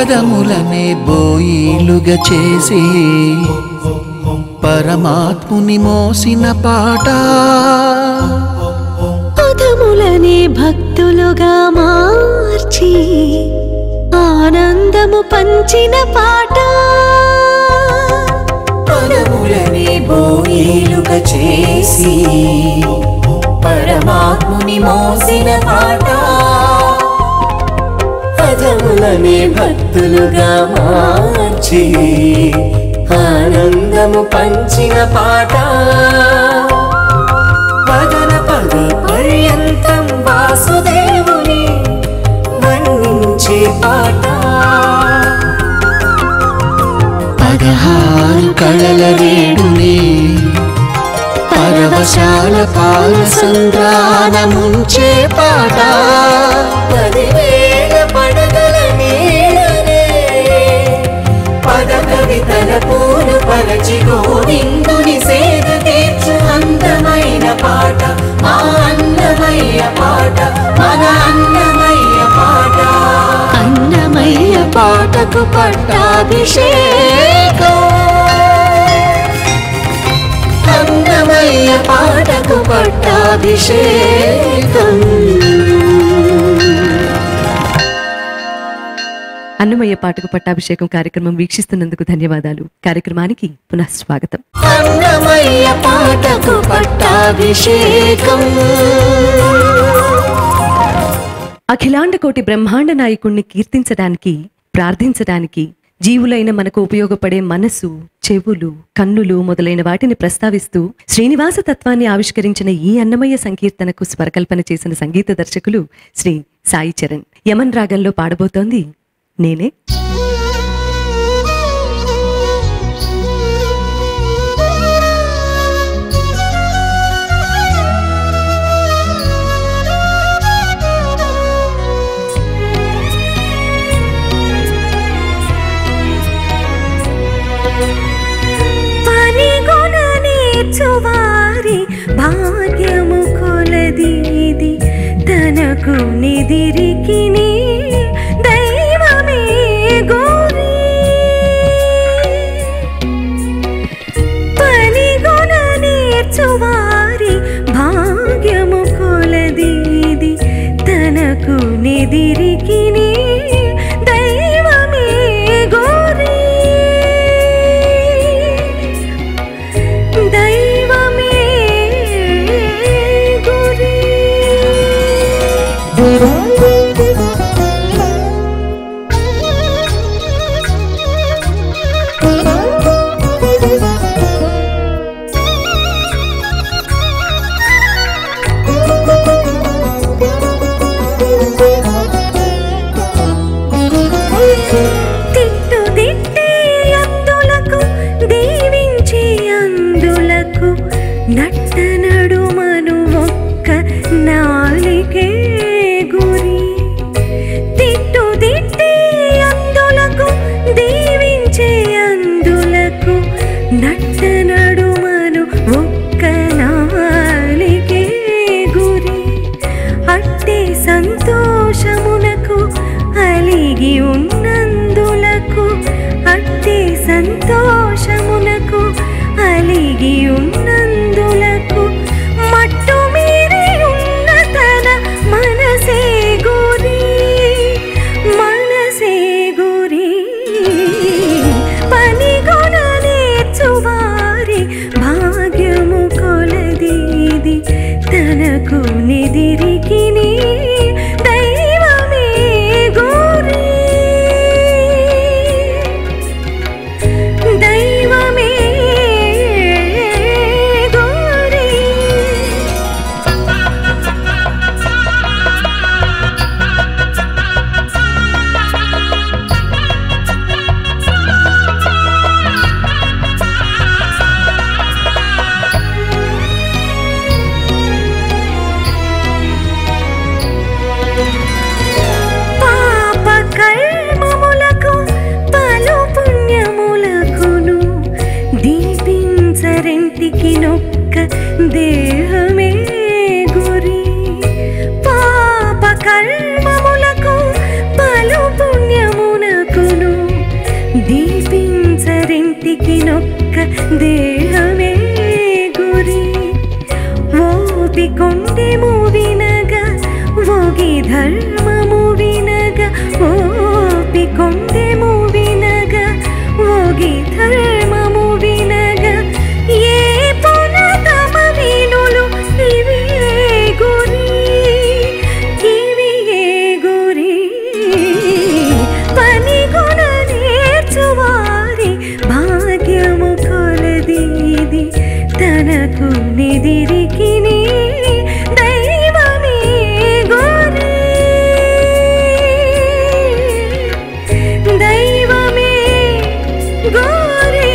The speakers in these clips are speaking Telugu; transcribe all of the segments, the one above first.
పదములనే బోయిలుగా చేసి పరమాత్ముని మోసిన పాట పదములనే భక్తులుగా మార్చి ఆనందము పంచిన పాట పదములని బోయిలుగా చేసి పరమాత్ముని మోసిన పాట పదములని భక్తులుగా మార్చి ఆనందము పంచిన పాట పదన పద పర్యంతం వాసుదేవుని వర్ణించే పాట పదహారు కళల రేడుని పరవశాల పాల సంద్రాన ముంచే పాట పదివేల పడగల నీడనే పద కవితల పూలు పరచి గోవిందుని సేద తీర్చు అందమైన పాట మా అన్నమయ్య పాట మన అన్నమయ్య పాట అన్నమయ్య పాటకు పట్టాభిషేకం అన్నమయ్య పాటకు పట్టాభిషేకం అన్నమయ్య పాటకు పట్టాభిషేకం కార్యక్రమం వీక్షిస్తున్నందుకు ధన్యవాదాలు కార్యక్రమానికి పునః స్వాగతం అన్నమయ్య పాటకు పట్టాభిషేకం అఖిలాండ కోటి బ్రహ్మాండ నాయకుణ్ణి కీర్తించడానికి ప్రార్థించడానికి జీవులైన మనకు ఉపయోగపడే మనసు చెవులు కన్నులు మొదలైన వాటిని ప్రస్తావిస్తూ శ్రీనివాస తత్వాన్ని ఆవిష్కరించిన ఈ అన్నమయ్య సంకీర్తనకు స్వరకల్పన చేసిన సంగీత దర్శకులు శ్రీ సాయి చరణ్ యమన్ రాగంలో పాడబోతోంది నేనే పనిగొన నేర్చువారి భాగ్యము కొలదీది తనకు నిదిరికి దైవమే గోరి పనిగొన నేర్చువారి భాగ్యము కొలదీది తనకు నిదిరికి దైవమే గోరి దైవమే గురి తిట్టు దిట్టే అందులకు దీవించి అందులకు నట్ట నడుమను ఒక్క నాలికే గురి తిట్టు దిట్టే అందులకు దీవించే అందులకు నట్ట నడుమను ఒక్క నాలికే గురి అట్టే సంతోషమునకు అలిగి ఉన్నందులకు అట్టే సంతోషమునకు అలిగి ఉన్నందులకు మట్టు మీరి ఉన్న తన మనసే గురి మనసే గురి పనిగొన నేర్చువారి భాగ్యము కొలదీది తనకు నిదిరికి దైవమే గోరి దైవమే గోరి పాప కర్మములకు పలు పుణ్యములకును దీపించరెంటికి నొక్క దేహమే గురి పాప కర్మములకు పలు పుణ్యమునకును దెరికినొక్క దేహమే గురి ఓపికొండెము వినగా ఓగి ధర్మము వినగా ఓపికొండెము వినగా ఓగి ధర్మము వినగా ఏ పునతమ వినులు ఇవి ఏ గురి ఇవి ఏ గురి పని గుణ నేర్చువారి భాగ్యము కొలది ఇది తనకు నిదిరికి దైవమే గురి దైవమే గోరి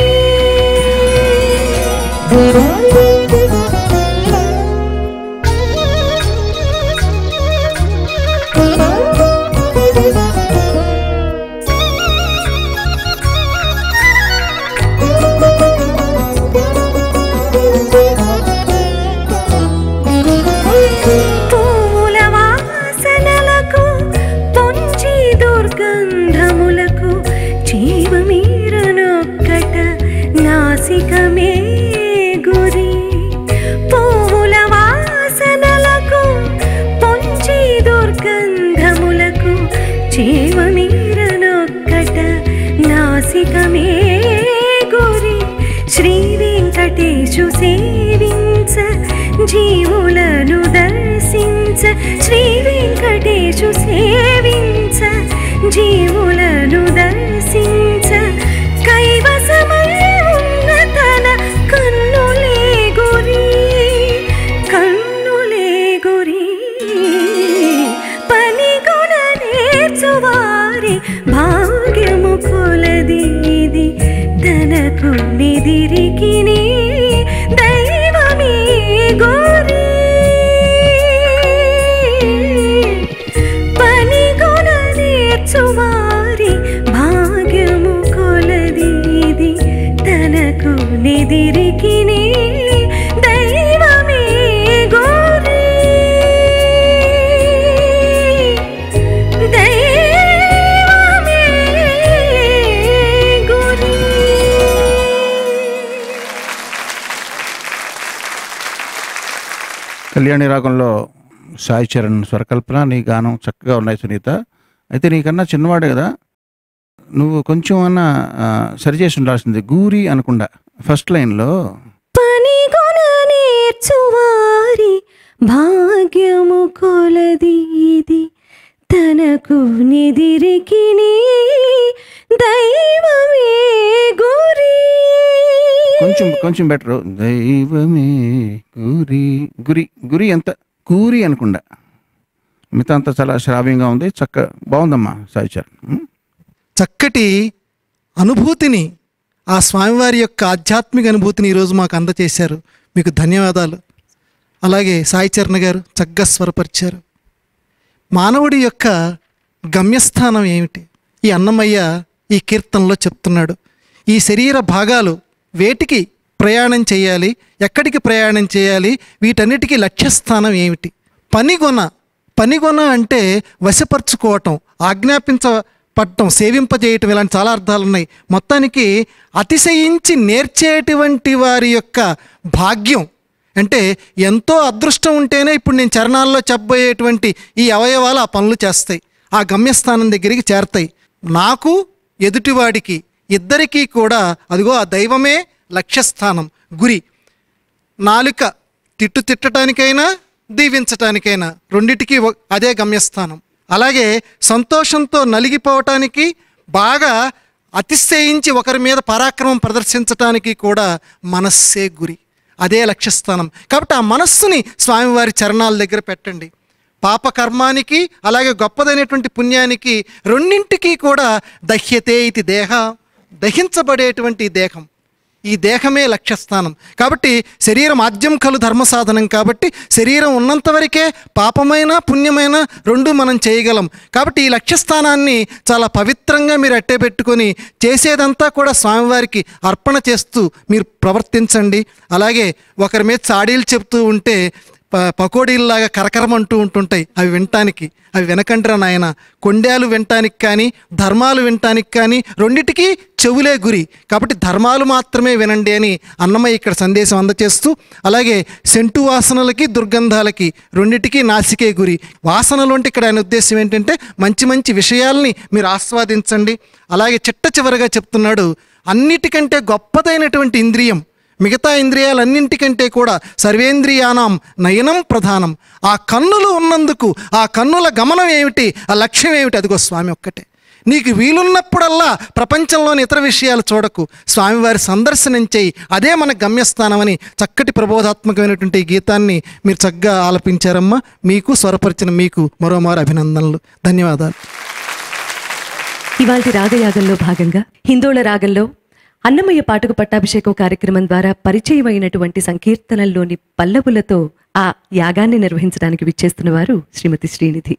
పూల వాసనలకు పొంచి దుర్గంధములకు జీవమీరనొక్కట నాసికమే గురి పూల వాసనలకు పొంచి దుర్గంధములకు జీవమీరనొక్కట నాసికమే గురి శ్రీ వెంకటేశు సేవించ జీవులను దర్శించ శ్రీ వెంకటేశు సేవించ జీవులను దర్శించ కైవసమై ఉన్న తన కన్నులే గురి కన్నులే గురి పని గుణ నేర్చువారి భాగ్యము కొలది ఇది తనకు నిదిరికి దైవమే గోరి పని గుణ నేర్చువారి భాగ్యము కొలది ఇది తనకు నిదిరికి దైవమే గోరి దైవమే గోరి కళ్యాణి రాగంలో సాయి చరణ్ స్వరకల్పన నీ గానం చక్కగా ఉన్నాయి సునీత అయితే నీకన్నా చిన్నవాడే కదా నువ్వు కొంచెం అన్నా ఆ, సరిచేసి ఉండాల్సింది గూరి అనకుండా ఫస్ట్ లైన్లో పని గుణ నేర్చువారి భాగ్యము కొలది ఇది తనకు నిదిరికి దైవమే గురి కొంచెం కొంచెం బెటర్ దైవమే గురి గురి గురి ఎంత కూరి అనకుండా మిగతా అంతా చాలా శ్రావ్యంగా ఉంది చక్క బాగుందమ్మా సాయి చరణ్ ఉం? చక్కటి అనుభూతిని ఆ స్వామివారి యొక్క ఆధ్యాత్మిక అనుభూతిని ఈరోజు మాకు అందచేశారు మీకు ధన్యవాదాలు అలాగే సాయి చరణ్ గారు చక్కగా స్వరపరిచారు మానవుడి యొక్క గమ్యస్థానం ఏమిటి ఈ అన్నమయ్య ఈ కీర్తనలో చెప్తున్నాడు ఈ శరీర భాగాలు వేటికి ప్రయాణం చేయాలి ఎక్కడికి ప్రయాణం చేయాలి వీటన్నిటికీ లక్ష్యస్థానం ఏమిటి పనిగొన పనిగొన అంటే వశపరుచుకోవటం ఆజ్ఞాపించపడటం సేవింపజేయటం ఇలాంటి చాలా అర్థాలు ఉన్నాయి మొత్తానికి అతిశయించి నేర్చేటువంటి వారి యొక్క భాగ్యం అంటే ఎంతో అదృష్టం ఉంటేనే ఇప్పుడు నేను చరణాల్లో చెప్పబోయేటువంటి ఈ అవయవాలు ఆ పనులు చేస్తాయి ఆ గమ్యస్థానం దగ్గరికి చేరతాయి నాకు ఎదుటివాడికి ఇద్దరికీ కూడా అదిగో ఆ దైవమే లక్ష్యస్థానం గురి నాలుక తిట్టు తిట్టడానికైనా దీవించటానికైనా రెండిటికి ఒ- అదే గమ్యస్థానం అలాగే సంతోషంతో నలిగిపోవటానికి బాగా అతిశయించి ఒకరి మీద పరాక్రమం ప్రదర్శించటానికి కూడా మనస్సే గురి అదే లక్ష్యస్థానం కాబట్టి ఆ మనస్సుని స్వామివారి చరణాల దగ్గర పెట్టండి పాపకర్మానికి అలాగే గొప్పదైనటువంటి పుణ్యానికి రెండింటికి కూడా దహ్యతే ఇది దేహ దహించబడేటువంటి దేహం ఈ దేహమే లక్ష్యస్థానం కాబట్టి శరీరం ఆద్యం కలు ధర్మ సాధనం కాబట్టి శరీరం ఉన్నంత వరకే పాపమైన పుణ్యమైన రెండు మనం చేయగలం కాబట్టి ఈ లక్ష్యస్థానాన్ని చాలా పవిత్రంగా మీరు అట్టే పెట్టుకొని చేసేదంతా కూడా స్వామివారికి అర్పణ చేస్తూ మీరు ప్రవర్తించండి అలాగే ఒకరి మీద చాడీలు చెప్తూ ఉంటే ప పకోడీల్లాగా కరకరమంటూ ఉంటుంటాయి అవి వినటానికి అవి వినకంటారా నాయన కొండేలు వినటానికి కానీ ధర్మాలు వినటానికి కానీ రెండిటికి చెవులే గురి కాబట్టి ధర్మాలు మాత్రమే వినండి అని అన్నమయ్య ఇక్కడ సందేశం అందచేస్తూ అలాగే సెంటు వాసనలకి దుర్గంధాలకి రెండిటికి నాసికే గురి వాసనలు అంటే ఇక్కడ ఆయన ఉద్దేశం ఏంటంటే మంచి మంచి విషయాల్ని మీరు ఆస్వాదించండి అలాగే చిట్ట చివరగా చెప్తున్నాడు అన్నిటికంటే గొప్పదైనటువంటి ఇంద్రియం మిగతా ఇంద్రియాలన్నింటికంటే కూడా సర్వేంద్రియానాం నయనం ప్రధానం ఆ కన్నులు ఉన్నందుకు ఆ కన్నుల గమనం ఏమిటి ఆ లక్ష్యం ఏమిటి అదిగో స్వామి ఒక్కటే నీకు వీలున్నప్పుడల్లా ప్రపంచంలోని ఇతర విషయాలు చూడకు స్వామివారి సందర్శనం చేయి అదే మన గమ్యస్థానమని చక్కటి ప్రబోధాత్మకమైనటువంటి ఈ గీతాన్ని మీరు చక్కగా ఆలపించారమ్మా మీకు స్వరపరిచిన మీకు మరోమారు అభినందనలు ధన్యవాదాలు ఇవాల్టి రాగయాగంలో భాగంగా హిందోళ రాగంలో అన్నమయ్య పాటకు పట్టాభిషేకం కార్యక్రమం ద్వారా పరిచయమైనటువంటి సంకీర్తనల్లోని పల్లవులతో ఆ యాగాన్ని నిర్వహించడానికి విచ్చేస్తున్న వారు శ్రీమతి శ్రీనిధి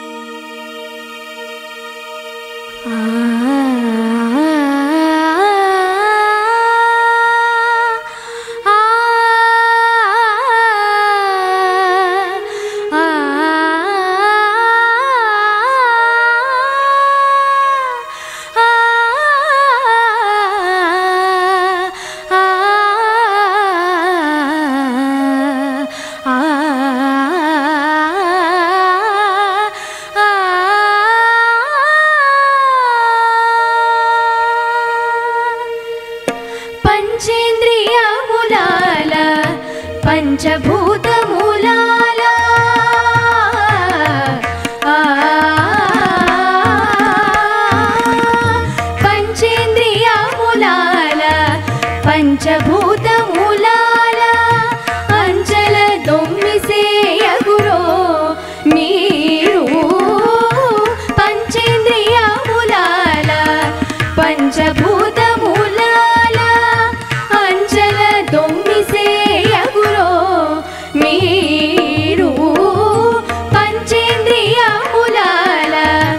పంచేంద్రియములాల పంచభూతములాల ఆ, పంచేంద్రియములాల పంచభూతములాల అంచల దొమ్మిసేయగురో మీరు పంచేంద్రియములాల పంచభూతములాల అంచల దొమ్మిసేయగురో మీరు పంచేంద్రియములాల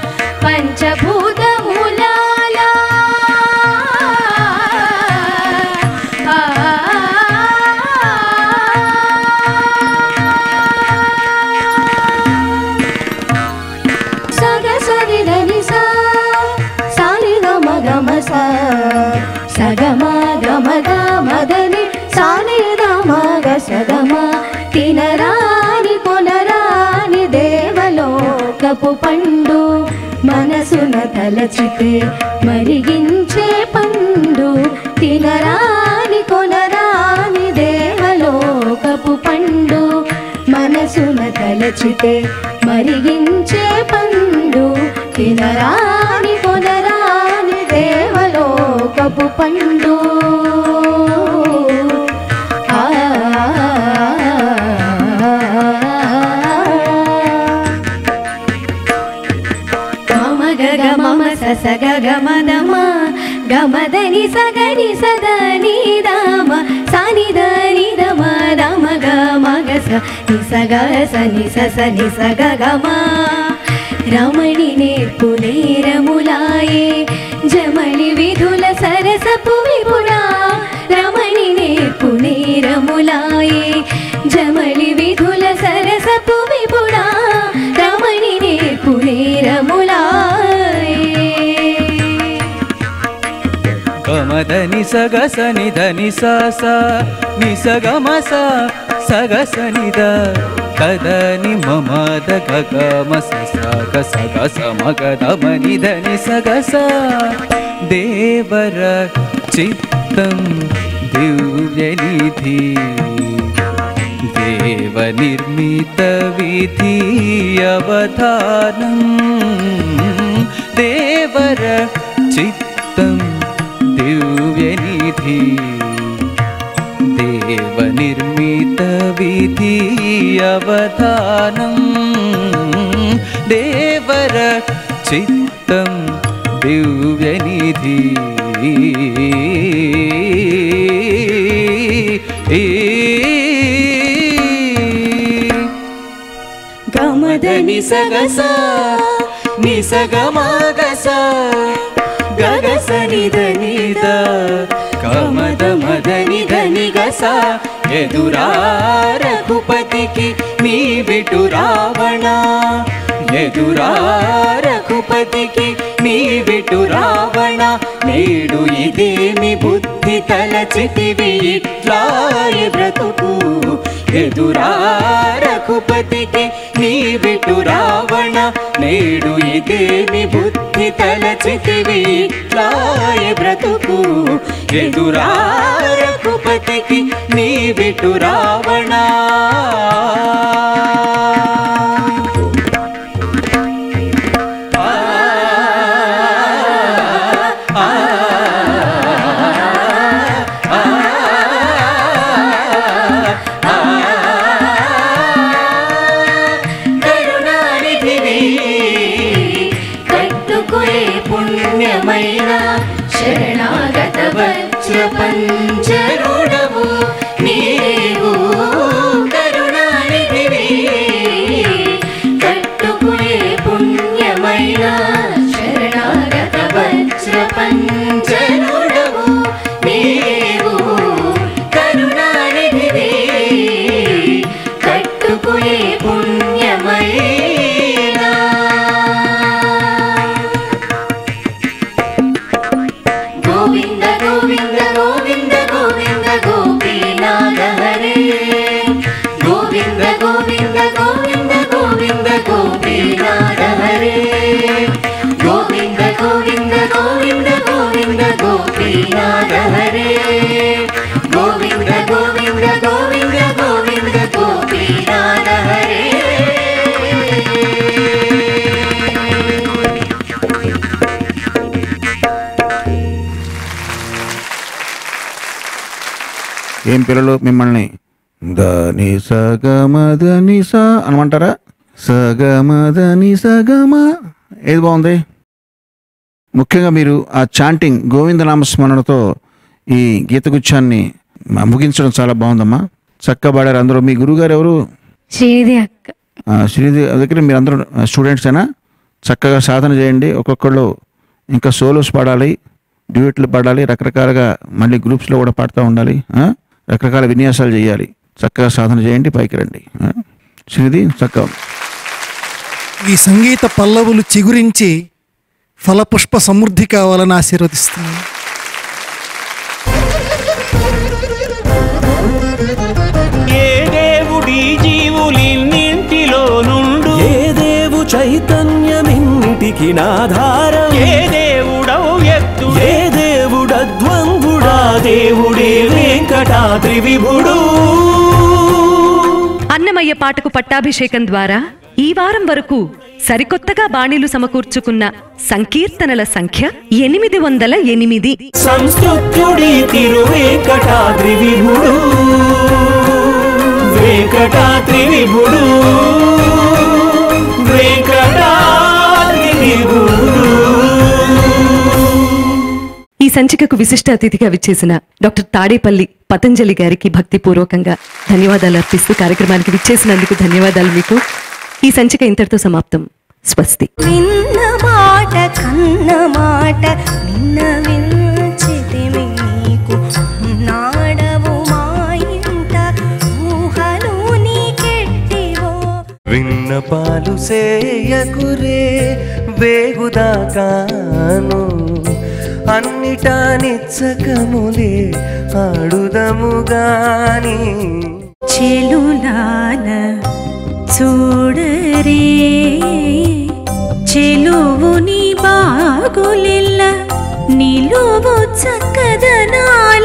పంచభూతములాల ఆ సగ సరి దని సా సాని గమ గమ సా సగమ గమ గమ దని సాని గమ గ సగమ తినరాని కొనరాని దేవలోకపు పండు మనసున తలచితే మరిగించే పండు తినరాని కొనరాని దేవలోకపు పండు మనసున తలచితే మరిగించే పండు తినరాని కొనరాని దేవలోకపు పండు ఆ గమ గగ మమ సస గగ మదమ గమదని సగని సదని దామ సాని దని దమ దమ గ మగ స ని సగ స ని స స ని స గ గ మ రమణి నేర్పు నేరములాయే జమలి విధుల సరసపు విపుడా రమణి నేర్పు నేరములాయే జమలి విధుల సరసపు విపుడా రమణి నేర్పు నేరములాయే గమదని సగ సని ధని సా సా ని సగమ సా సగ సని ద కదని మమ ద గగ మ స స గ స గ స మ గ ద మ ని ధని సగ సా దేవర చిత్తం దివ్య నిధి దేవ నిర్మిత విధి అవధానం దేవర చిత్తం దివ్యనిధి దేవ నిర్మిత విధి అవధానం దేవర చిత్తం దివ్యనిధి గమదని సగస నిసగమాగస గగస నిద నిద గమద మదని ధని గస ఎదురా రఘుపతికి నీ విటు రావణ ఎదురా రఘుపతికి నీ విటు రావణ నేడు ఇదేమి బుద్ధి తలచితివి ఇట్లాయి బ్రతుకు ఎదురా రఘుపతికి నీ విటు రావణ నేడు ఇదేమి బుద్ధి తలచితివి ఇట్లాయి బ్రతుకు ఎదురా రఘుపతికి నీ విటు రావణ కరుణానిధివి కట్టుకునే పుణ్యమైన శరణాగత వజ్ర పంచరుడవు నీవు కరుణానిధివి కట్టుకునే పుణ్యమైన శరణాగత వజ్ర పంచరుడవు నీవు కరుణానిధివి కట్టుకునే పుణ్యమైనా గోవింద గోవింద గోవింద గోవింద గోపీనాథ హరే గోవింద గోవింద గోవింద గోవింద గోపీనాథ హరే గోవింద గోవింద గోవింద గోవింద గోపీనాథ హరే గోవింద గోవింద గోవింద గోవింద గోపీనాథ హరే ఏం పిల్లలు మిమ్మల్ని దని సగమదని స అనమంటారా సగమదని సగమ ఏది బాగుంది ముఖ్యంగా మీరు ఆ చాంటింగ్ గోవిందనామస్మరణతో ఈ గీతగుచ్చాన్ని మ- ముగించడం చాలా బాగుందమ్మా చక్కగా పాడారు అందరూ మీ గురువుగారు ఎవరు శ్రీనిధి అక్క ఆ, శ్రీనిధి దగ్గర మీరు అందరూ స్టూడెంట్సేనా చక్కగా సాధన చేయండి ఒక్కొక్కళ్ళు ఇంకా సోలోస్ పాడాలి డ్యూయట్లు పాడాలి రకరకాలుగా మళ్ళీ గ్రూప్స్లో కూడా పాడుతూ ఉండాలి ఆ? రకరకాల విన్యాసాలు చేయాలి చక్కగా సాధన చేయండి పైకి రండి ఆ? శ్రీనిధి చక్కగా ఈ సంగీత పల్లవులు చిగురించి ఫలపుష్ప సమృద్ధి కావాలని ఆశీర్వదిస్తున్నాను ఏ దేవుడి జీవులిన్నింటిలో నుండు ఏ దేవు చైతన్యమిన్నిటికి నాధారం ఏ దేవుడవు ఎత్తు ఏ దేవుడద్వంగుడా దేవుడే వెంకటాద్రి విభుడు అన్నమయ్య పాటకు పట్టాభిషేకం ద్వారా ఈ వారం వరకు సరికొత్తగా బాణీలు సమకూర్చుకున్న సంకీర్తనల సంఖ్య ఎనిమిది వందల ఎనిమిది సంస్కృత్యుడి తిరు వెంకటాద్రి విభుడు వెంకటాద్రి విభుడు వెంకటాద్రి విభుడు ఈ సంచికకు విశిష్ట అతిథిగా విచ్చేసిన డాక్టర్ తాడేపల్లి పతంజలి గారికి భక్తిపూర్వకంగా ధన్యవాదాలు అర్పిస్తూ కార్యక్రమానికి విచ్చేసినందుకు ధన్యవాదాలు మీకు ఈ సంచిక ఇంతటితో సమాప్తం స్వస్తి విన్న మాట కన్న మాట నిన్న వించితిమి నీకు నాడవు మా ఇంట ఊహలు నీకెట్టివో విన్నపాలు సేయకురే వేగుదాకాను అన్నిటా నిచ్చకములే ఆడుదము గాని చెలులాన చూడరే చెలువుని బాగులెల్ల నిలువు చక్కదనాల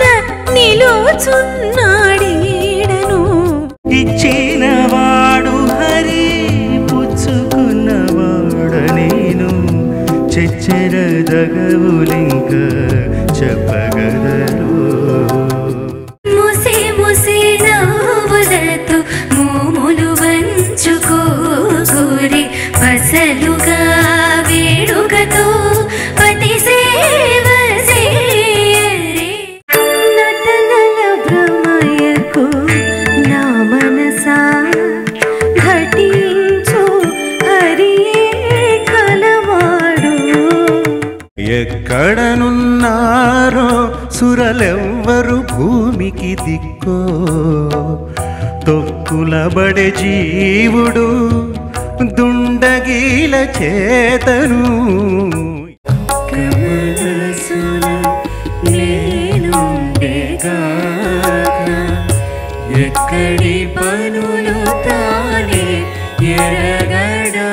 నిలుచున్నాడేడను ఇచ్చినవాడు హరి పుచ్చుకున్నవాడు నేను చెచ్చెరదగవులింక చెప్పగలరు ముసి ముసి నవ్వులతో మోములు వంచుకోరి పసలుగా వేడుకతో పతి సేవ చేయరే నటనల బ్రహ్మ భూమికి దిక్కో తొక్కులబడే జీవుడు దుండగీల చేతను కమలసున నేనుండేగాక ఎక్కడి పనులు తానే ఎరగడా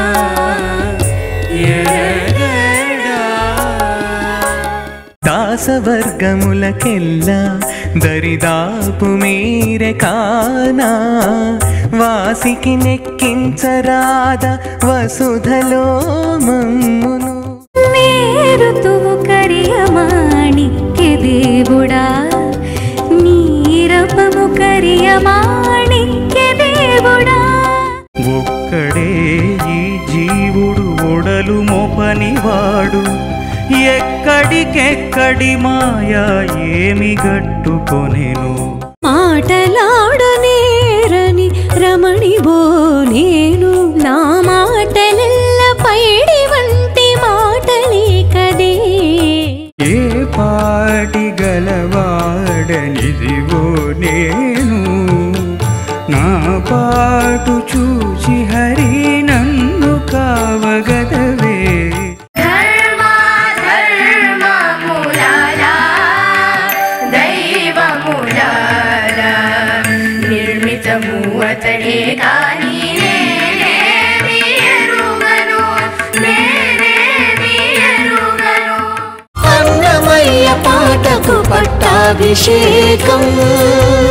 ఎరగడా దాసవర్గములకెల్లా దరిదాపు మీరే కానా వాసికి నెక్కించరాద వసుధలో మమ్మును నేరుతువు కరియమాణిక్య దేవుడా నీరపము కరియమాణిక్య దేవుడా ఒక్కడే ఈ జీవుడు ఒడలు మోపనివాడు ఎక్కడికెక్కడి మాయా ఏమి గట్టుకొనెను మాటలాడనేరని రమణి బో నేను నా మాటలెల్ల పైడి వంటి మాటలే కదే ఏ పాటి గలవాడనిదిగో నేను నా పాటు చూచి హరి నన్ను కావగదవే ధర్మ ధర్మములారా దైవములారా నిర్మితము అతడే కాని నేనేమి ఎరుగను నేనేమి ఎరుగను అన్నమయ్య పాటకు పట్టాభిషేకం